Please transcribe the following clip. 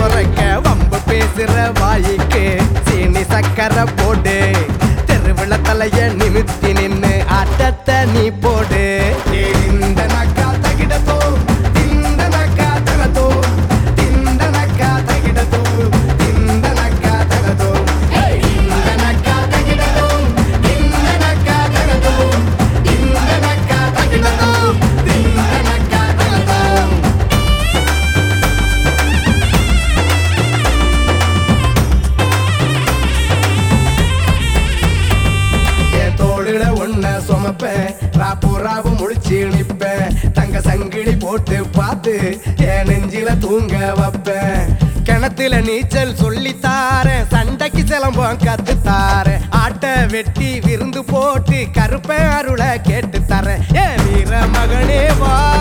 துறக்க வம்பு பேசுற வாய்க்கு சீனி சக்கரை போடு தெருவுல தலைய நிமித்தி நின்னு ஆட்டத்தை நீ போடு இந்த நக்கா தகிடத்தோ இந்த நக்கா தகதோ இந்த நக்கா தகிடத்தோ இந்த நக்கா தகதோ இந்த நக்கா தகிடத்தோ இந்த நக்கா தகதோ இந்த நக்கா தகிடத்தோ இந்த நக்கா தகதோ என் தோளுல ஒன்ன சுமப்பேன் ராப்பு ராவு முழிச்சு நிப்பேன் தங்க சங்கிலி போட்டு பார்த்து என் நெஞ்சில தூங்க வைப்பேன் கிணத்துல நீச்சல் சொல்லி தாரேன் சண்டைக்கு சிலம்பம் கத்து தாரேன் ஆட்டை வெட்டி விருந்து போட்டு கருப்பேன் அருளை கேட்டு தரேன் ஏன் வீர மகனே வா